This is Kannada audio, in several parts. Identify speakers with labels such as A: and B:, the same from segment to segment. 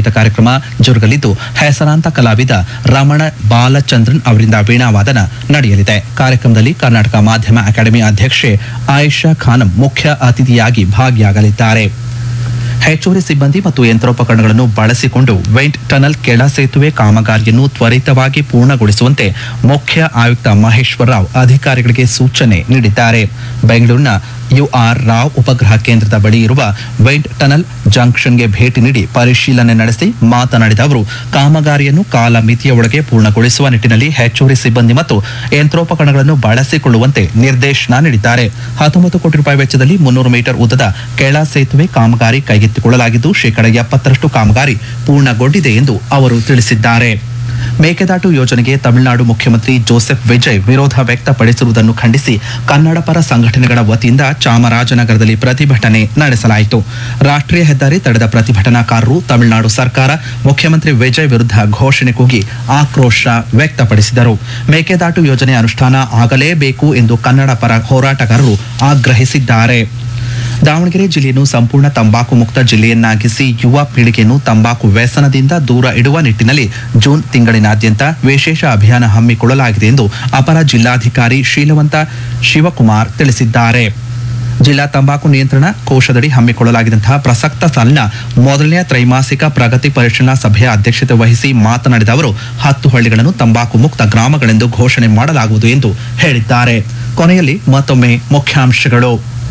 A: ಸಂಗೀತ ಕಾರ್ಯಕ್ರಮ ಜರುಗಲಿದ್ದು ಹೆಸರಾಂತ ಕಲಾವಿದ ರಮಣ ಬಾಲಚಂದ್ರನ್ ಅವರಿಂದ ವೀಣಾವಾದನ ನಡೆಯಲಿದೆ ಕಾರ್ಯಕ್ರಮದಲ್ಲಿ ಕರ್ನಾಟಕ ಮಾಧ್ಯಮ ಅಕಾಡೆಮಿ ಅಧ್ಯಕ್ಷೆ ಆಯಿಷಾ ಖಾನಂ ಮುಖ್ಯ ಅತಿಥಿಯಾಗಿ ಭಾಗಿಯಾಗಲಿದ್ದಾರೆ ಹೆಚ್ಚುವರಿ ಸಿಬ್ಬಂದಿ ಮತ್ತು ಯಂತ್ರೋಪಕರಣಗಳನ್ನು ಬಳಸಿಕೊಂಡು ವೆಂಟ್ ಟನಲ್ ಕೆಳ ಸೇತುವೆ ಕಾಮಗಾರಿಯನ್ನು ತ್ವರಿತವಾಗಿ ಪೂರ್ಣಗೊಳಿಸುವಂತೆ ಮುಖ್ಯ ಆಯುಕ್ತ ಮಹೇಶ್ವರ ರಾವ್ ಅಧಿಕಾರಿಗಳಿಗೆ ಸೂಚನೆ ನೀಡಿದ್ದಾರೆ ಬೆಂಗಳೂರಿನ ಯುಆರ್ ರಾವ್ ಉಪಗ್ರಹ ಕೇಂದ್ರದ ಬಳಿ ಇರುವ ವೆಂಟ್ ಟನಲ್ ಜಂಕ್ಷನ್ಗೆ ಭೇಟಿ ನೀಡಿ ಪರಿಶೀಲನೆ ನಡೆಸಿ ಮಾತನಾಡಿದ ಅವರು ಕಾಮಗಾರಿಯನ್ನು ಕಾಲಮಿತಿಯ ಒಳಗೆ ಪೂರ್ಣಗೊಳಿಸುವ ನಿಟ್ಟಿನಲ್ಲಿ ಹೆಚ್ಚುವರಿ ಸಿಬ್ಬಂದಿ ಮತ್ತು ಯಂತ್ರೋಪಕರಣಗಳನ್ನು ಬಳಸಿಕೊಳ್ಳುವಂತೆ ನಿರ್ದೇಶನ ನೀಡಿದ್ದಾರೆ ಹತ್ತೊಂಬತ್ತು ಕೋಟಿ ರೂಪಾಯಿ ವೆಚ್ಚದಲ್ಲಿ ಮುನ್ನೂರು ಮೀಟರ್ ಉದ್ದದ ಕೆಳ ಸೇತುವೆ ಕಾಮಗಾರಿ ಕೈಗೆತ್ತಿಕೊಳ್ಳಲಾಗಿದ್ದು ಶೇಕಡ ಎಪ್ಪತ್ತರಷ್ಟು ಕಾಮಗಾರಿ ಪೂರ್ಣಗೊಂಡಿದೆ ಎಂದು ಅವರು ತಿಳಿಸಿದ್ದಾರೆ ಮೇಕೆದಾಟು ಯೋಜನೆಗೆ ತಮಿಳುನಾಡು ಮುಖ್ಯಮಂತ್ರಿ ಜೋಸೆಫ್ ವಿಜಯ್ ವಿರೋಧ ವ್ಯಕ್ತಪಡಿಸಿರುವುದನ್ನು ಖಂಡಿಸಿ ಕನ್ನಡ ಪರ ಸಂಘಟನೆಗಳ ವತಿಯಿಂದ ಚಾಮರಾಜನಗರದಲ್ಲಿ ಪ್ರತಿಭಟನೆ ನಡೆಸಲಾಯಿತು ರಾಷ್ಟ್ರೀಯ ಹೆದ್ದಾರಿ ತಡೆದ ಪ್ರತಿಭಟನಾಕಾರರು ತಮಿಳುನಾಡು ಸರ್ಕಾರ ಮುಖ್ಯಮಂತ್ರಿ ವಿಜಯ್ ವಿರುದ್ಧ ಘೋಷಣೆ ಕೂಗಿ ಆಕ್ರೋಶ ವ್ಯಕ್ತಪಡಿಸಿದರು ಮೇಕೆದಾಟು ಯೋಜನೆ ಅನುಷ್ಠಾನ ಆಗಲೇಬೇಕು ಎಂದು ಕನ್ನಡ ಪರ ಹೋರಾಟಗಾರರು ಆಗ್ರಹಿಸಿದ್ದಾರೆ ದಾವಣಗೆರೆ ಜಿಲ್ಲೆಯನ್ನು ಸಂಪೂರ್ಣ ತಂಬಾಕು ಮುಕ್ತ ಜಿಲ್ಲೆಯನ್ನಾಗಿಸಿ ಯುವ ಪೀಳಿಗೆಯನ್ನು ತಂಬಾಕು ವ್ಯಸನದಿಂದ ದೂರ ಇಡುವ ನಿಟ್ಟಿನಲ್ಲಿ ಜೂನ್ ತಿಂಗಳಿನಾದ್ಯಂತ ವಿಶೇಷ ಅಭಿಯಾನ ಹಮ್ಮಿಕೊಳ್ಳಲಾಗಿದೆ ಎಂದು ಅಪರ ಜಿಲ್ಲಾಧಿಕಾರಿ ಶೀಲವಂತ ಶಿವಕುಮಾರ್ ತಿಳಿಸಿದ್ದಾರೆ ಜಿಲ್ಲಾ ತಂಬಾಕು ನಿಯಂತ್ರಣ ಕೋಶದಡಿ ಹಮ್ಮಿಕೊಳ್ಳಲಾಗಿದ್ದಂತಹ ಪ್ರಸಕ್ತ ಸಾಲಿನ ಮೊದಲನೆಯ ತ್ರೈಮಾಸಿಕ ಪ್ರಗತಿ ಪರಿಶೀಲನಾ ಸಭೆಯ ಅಧ್ಯಕ್ಷತೆ ವಹಿಸಿ ಮಾತನಾಡಿದ ಅವರು ಹತ್ತು ಹಳ್ಳಿಗಳನ್ನು ತಂಬಾಕು ಮುಕ್ತ ಗ್ರಾಮಗಳೆಂದು ಘೋಷಣೆ ಮಾಡಲಾಗುವುದು ಎಂದು ಹೇಳಿದ್ದಾರೆ ಕೊನೆಯಲ್ಲಿ ಮತ್ತೊಮ್ಮೆ ಮುಖ್ಯಾಂಶಗಳು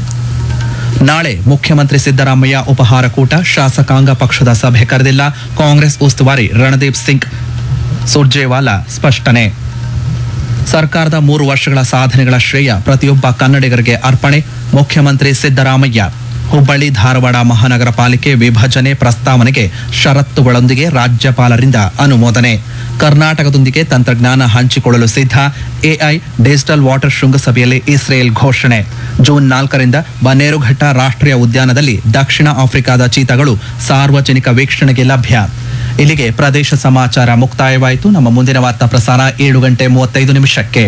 A: ನಾಳೆ ಮುಖ್ಯಮಂತ್ರಿ ಸಿದ್ದರಾಮಯ್ಯ ಉಪಹಾರ ಕೂಟ ಶಾಸಕಾಂಗ ಪಕ್ಷದ ಸಭೆ ಕರೆದಿಲ್ಲ ಕಾಂಗ್ರೆಸ್ ಉಸ್ತುವಾರಿ ರಣದೀಪ್ ಸಿಂಗ್ ಸುರ್ಜೇವಾಲಾ ಸ್ಪಷ್ಟನೆ ಸರ್ಕಾರದ ಮೂರು ವರ್ಷಗಳ ಸಾಧನೆಗಳ ಶ್ರೇಯ ಪ್ರತಿಯೊಬ್ಬ ಕನ್ನಡಿಗರಿಗೆ ಅರ್ಪಣೆ ಮುಖ್ಯಮಂತ್ರಿ ಸಿದ್ದರಾಮಯ್ಯ ಹುಬ್ಬಳ್ಳಿ ಧಾರವಾಡ ಮಹಾನಗರ ಪಾಲಿಕೆ ವಿಭಜನೆ ಪ್ರಸ್ತಾವನೆಗೆ ಷರತ್ತುಗಳೊಂದಿಗೆ ರಾಜ್ಯಪಾಲರಿಂದ ಅನುಮೋದನೆ ಕರ್ನಾಟಕದೊಂದಿಗೆ ತಂತ್ರಜ್ಞಾನ ಹಂಚಿಕೊಳ್ಳಲು ಸಿದ್ಧ ಎಐ ಡಿಜಿಟಲ್ ವಾಟರ್ ಶೃಂಗಸಭೆಯಲ್ಲಿ ಇಸ್ರೇಲ್ ಘೋಷಣೆ ಜೂನ್ ನಾಲ್ಕರಿಂದ ಬನ್ನೇರುಘಟ್ಟ ರಾಷ್ಟ್ರೀಯ ಉದ್ಯಾನದಲ್ಲಿ ದಕ್ಷಿಣ ಆಫ್ರಿಕಾದ ಚೀತಾಗಳು ಸಾರ್ವಜನಿಕ ವೀಕ್ಷಣೆಗೆ ಲಭ್ಯ ಇಲ್ಲಿಗೆ ಪ್ರದೇಶ ಸಮಾಚಾರ ಮುಕ್ತಾಯವಾಯಿತು ನಮ್ಮ ಮುಂದಿನ ವಾರ್ತಾ ಪ್ರಸಾರ ಏಳು ಗಂಟೆ ಮೂವತ್ತೈದು ನಿಮಿಷಕ್ಕೆ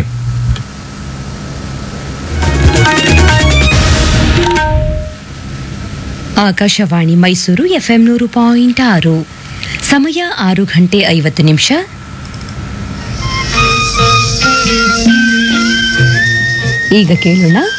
B: ಆಕಾಶವಾಣಿ ಮೈಸೂರು ಎಫ್ಎಂ ನೂರು ಪಾಯಿಂಟ್ ಆರು ಸಮಯ ಆರು ಗಂಟೆ ಐವತ್ತು ನಿಮಿಷ ಈಗ ಕೇಳೋಣ